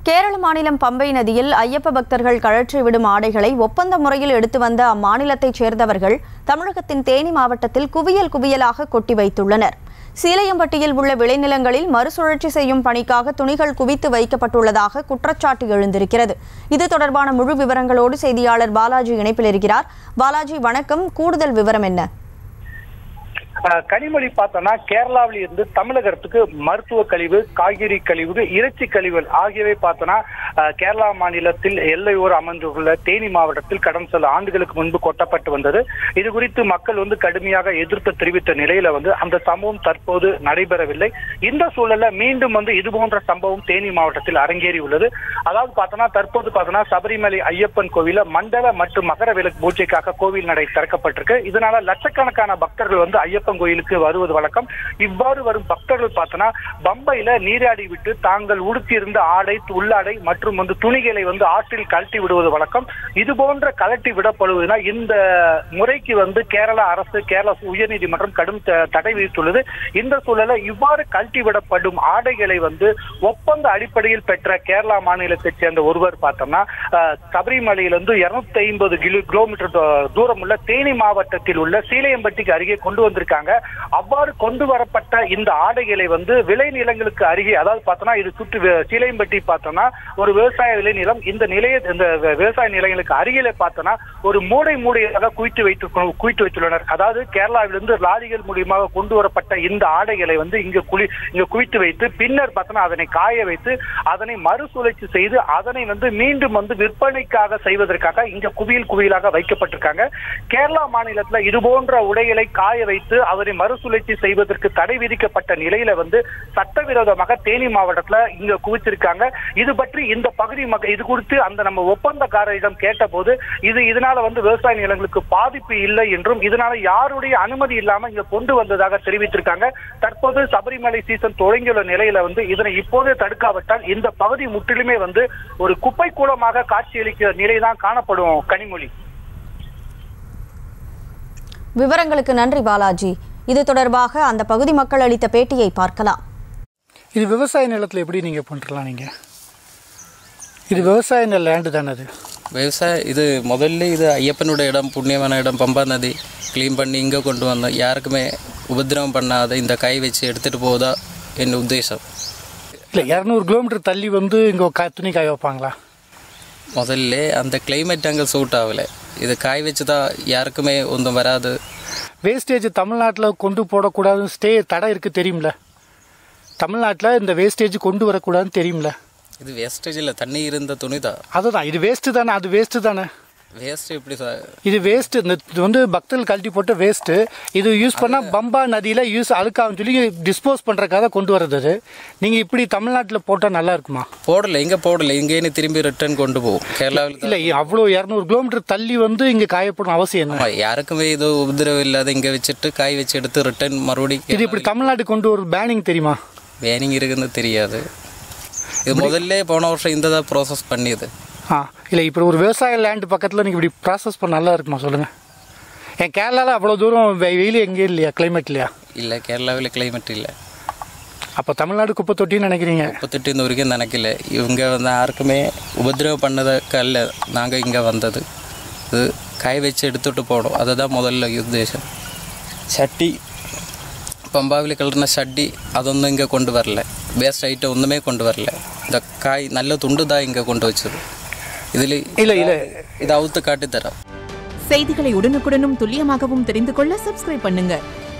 கேரள மாநிலம் பம்பை நதியில் ஐயப்ப பக்தர்கள் கழற்றி விடும் ஆடைகளை ஒப்பந்த முறையில் எடுத்து வந்த அம்மாநிலத்தைச் சேர்ந்தவர்கள் தமிழகத்தின் தேனி மாவட்டத்தில் குவியல் குவியலாக கொட்டி வைத்துள்ளனர் சீலையம்பட்டியில் உள்ள விளைநிலங்களில் மறுசுழற்சி செய்யும் பணிக்காக துணிகள் குவித்து வைக்கப்பட்டுள்ளதாக குற்றச்சாட்டு எழுந்திருக்கிறது இது தொடர்பான முழு விவரங்களோடு செய்தியாளர் பாலாஜி இணைப்பில் இருக்கிறார் பாலாஜி வணக்கம் கூடுதல் விவரம் என்ன அஹ் கனிமொழி பார்த்தோம்னா கேரளாவில் இருந்து தமிழகத்துக்கு மருத்துவ கழிவு காய்கறி கழிவு இறைச்சி கழிவுகள் ஆகியவை பார்த்தோம்னா அஹ் கேரளா மாநிலத்தில் எல்லையோர் அமைந்துள்ள தேனி மாவட்டத்தில் கடந்த சில ஆண்டுகளுக்கு முன்பு கொட்டப்பட்டு வந்தது இது குறித்து மக்கள் வந்து கடுமையாக எதிர்ப்பு தெரிவித்த நிலையில வந்து அந்த சம்பவம் தற்போது நடைபெறவில்லை இந்த சூழல்ல மீண்டும் வந்து இது போன்ற சம்பவம் தேனி மாவட்டத்தில் அரங்கேறி உள்ளது அதாவது பார்த்தோம்னா தற்போது பார்த்தோம்னா சபரிமலை ஐயப்பன் கோவில மண்டல மற்றும் மகர விளக்கு பூஜைக்காக கோவில் நடை திறக்கப்பட்டிருக்கு இதனால லட்சக்கணக்கான பக்தர்கள் வந்து ஐயப்பன் கோயிலுக்கு வருவது வழக்கம் இவ்வாறு வரும் பக்தர்கள் பார்த்தோம்னா பம்பையில நீராடி விட்டு தாங்கள் உடுத்தியிருந்த ஆடை உள்ளாடை மற்றும் வந்து துணிகளை வந்து ஆற்றில் கழட்டி விடுவது வழக்கம் இது போன்ற கழட்டி விடப்படுவதுனா இந்த முறைக்கு வந்து கேரளா அரசு கேரளா உயர்நீதிமன்றம் கடும் த- தடை விதித்துள்ளது இந்த சூழல இவ்வாறு கழட்டி விடப்படும் ஆடைகளை வந்து ஒப்பந்த அடிப்படையில் பெற்ற கேரளா மாநிலத்தைச் சேர்ந்த ஒருவர் பார்த்தோம்னா அஹ், சபரிமலையிலிருந்து இருநூத்தி ஐம்பது கிலோ கிலோமீட்டர் தூ- தூரம் உள்ள தேனி மாவட்டத்தில் உள்ள சீலையம்பட்டிக்கு அருகே கொண்டு வந்திருக்காங்க அவ்வாறு கொண்டு வரப்பட்ட இந்த ஆடைகளை வந்து விளை நிலங்களுக்கு அருகே அதாவது பார்த்தோம்னா இது சுற்று வி- சீலையம்பட்டி பார்த்தோம்னா ஒரு விவசாய விளைநிலம் இந்த நிலைய இந்த வி- விவசாய நிலையங்களுக்கு அருகிலே பார்த்தோம்னா ஒரு மூடை மூடையாக குவித்து வைத்து குவித்து வைத்துள்ளனர் அதாவது கேரளாவிலிருந்து லாரிகள் மூலியமாக கொண்டு வரப்பட்ட இந்த ஆடைகளை வந்து இங்க குளி இங்க குவித்து வைத்து பின்னர் பார்த்தோம்னா அதனை காய வைத்து அதனை மறுசுழற்சி செய்து அதனை வந்து மீண்டும் வந்து விற்பனைக்காக செய்வதற்காக இங்க குவியல் குவியலாக வைக்கப்பட்டிருக்காங்க கேரளா மாநிலத்துல இது போன்ற உடைகளை காய வைத்து அதனை மறுசுழற்சி செய்வதற்கு தடை விதிக்கப்பட்ட நிலையில வந்து சட்டவிரோதமாக தேனி மாவட்டத்துல இங்க குவிச்சிருக்காங்க இது பற்றி இந்த பகுதி மக்கள் இது குறித்து அந்த நம்ம ஒப்பந்தக்காரரிடம் கேட்டபோது இது இதனால வந்து விவசாய நிலங்களுக்கு பாதிப்பு இல்லை என்றும் இதனால யாருடைய அனுமதி இல்லாம இங்க கொண்டு வந்ததாக தெரிவித்திருக்காங்க தற்போது சபரிமலை சீசன் தொடங்கியுள்ள நிலையில வந்து இதனை இப்போதே தடுக்காவிட்டால் இந்த பகுதி முற்றிலுமே வந்து ஒரு குப்பை கூலமாக காட்சியளிக்கிற நிலைதான் காணப்படும் கனிமொழி விவரங்களுக்கு நன்றி பாலாஜி இது தொடர்பாக அந்த பகுதி மக்கள் அளித்த பேட்டியை பார்க்கலாம் இது விவசாய நிலத்தில் எப்படி நீங்கள் பண்ணுறலாம் நீங்கள் இது விவசாய நில லேண்டு தானே அது விவசாய இது முதல்ல இது ஐயப்பனோட இடம் புண்ணியமான இடம் பம்பா நதி க்ளீன் பண்ணி இங்கே கொண்டு வந்தோம் யாருக்குமே உபதிரவம் பண்ணாத இந்த கை வச்சு எடுத்துகிட்டு போதா என் உத்தேசம் இல்லை இரநூறு கிலோமீட்டர் தள்ளி வந்து இங்கே கா துணி காய வைப்பாங்களா முதல்ல அந்த கிளைமேட் அங்கே சூட் ஆகலை இது காய் வச்சு தான் யாருக்குமே ஒன்றும் வராது வேஸ்டேஜ் தமிழ்நாட்டில் கொண்டு போடக்கூடாதுன்னு ஸ்டே தடை இருக்குது தெரியும்ல தமிழ்நாட்டில் இந்த வேஸ்டேஜ் கொண்டு வரக்கூடாதுன்னு தெரியும்ல இது வேஸ்டேஜில் தண்ணி இருந்த துணி தான் அதுதான் இது வேஸ்ட்டு தானே அது வேஸ்ட்டு தானே வேஸ்ட் இப்படி ச- இது வேஸ்ட்டு இந்த இது வந்து பக்தர்கள் கழட்டி போட்ட வேஸ்ட்டு இது யூஸ் பண்ணால் பம்பா நதியில் யூஸ் அழுக்காகும் சொல்லி டிஸ்போஸ் பண்ணுறக்காக கொண்டு வர்றது அது நீங்கள் இப்படி தமிழ்நாட்டில் போட்டால் நல்லா இருக்குமா போடல இங்கே போடல இங்கேன்னு திரும்பி ரிட்டர்ன் கொண்டு போகும் கேரளாவில் தான் இல்லை அவ்வளோ இரநூறு கிலோமீட்டர் தள்ளி வந்து இங்கே காயப்படும் அவசியம் என்ன ஆமா, யாருக்குமே இது உபதிரவம் இல்லாத இங்கே வச்சுட்டு காய் வச்சு எடுத்து ரிட்டர்ன் மறுபடியும் இது இப்படி தமிழ்நாடு கொண்டு ஒரு பேனிங் தெரியுமா வேனிங் இருக்குன்னு தெரியாது இது முதல்ல போன வருஷம் இந்த தான் ப்ராசஸ் பண்ணியது ஆ இல்லை இப்போ ஒரு விவசாய லேண்ட் பக்கத்தில் நீங்கள் இப்படி ப்ராசஸ் பண்ண நல்லா இருக்குமா சொல்லுங்கள் என் கேரளாவில் அவ்வளோ தூரம் வெ- வெயில் எங்கேயும் இல்லையா கிளைமேட் இல்லையா இல்லை கேரளாவில் கிளைமேட் இல்லை அப்போ தமிழ்நாடு குப்பை தொட்டின்னு நினைக்கிறீங்க முப்பத்தெட்டு இந்த வரைக்கும் நினைக்கல இவங்க வந்து யாருக்குமே உபதிரவம் பண்ணதுக்கல்ல நாங்கள் இங்கே வந்தது இது காய் வச்சு எடுத்துட்டு போனோம் அதுதான் முதல்ல உத்தேசம் சட்டி പമ്പാവിൽ കളറുന്ന ഷഡ്ഡി അതൊന്നും ഇങ്ങ കൊണ്ടുവരല വേസ്റ്റ് ഐറ്റം ഒന്നുമേ കൊണ്ടുവരല இந்த காய் நல்ல துண்டு தான் இங்கே கொண்டு வச்சது இதில் இல்லை இல்லை இதை அவுத்து காட்டித்தரேன் செய்திகளை உடனுக்குடனும் துல்லியமாகவும் தெரிந்து கொள்ள சப்ஸ்கிரைப் பண்ணுங்க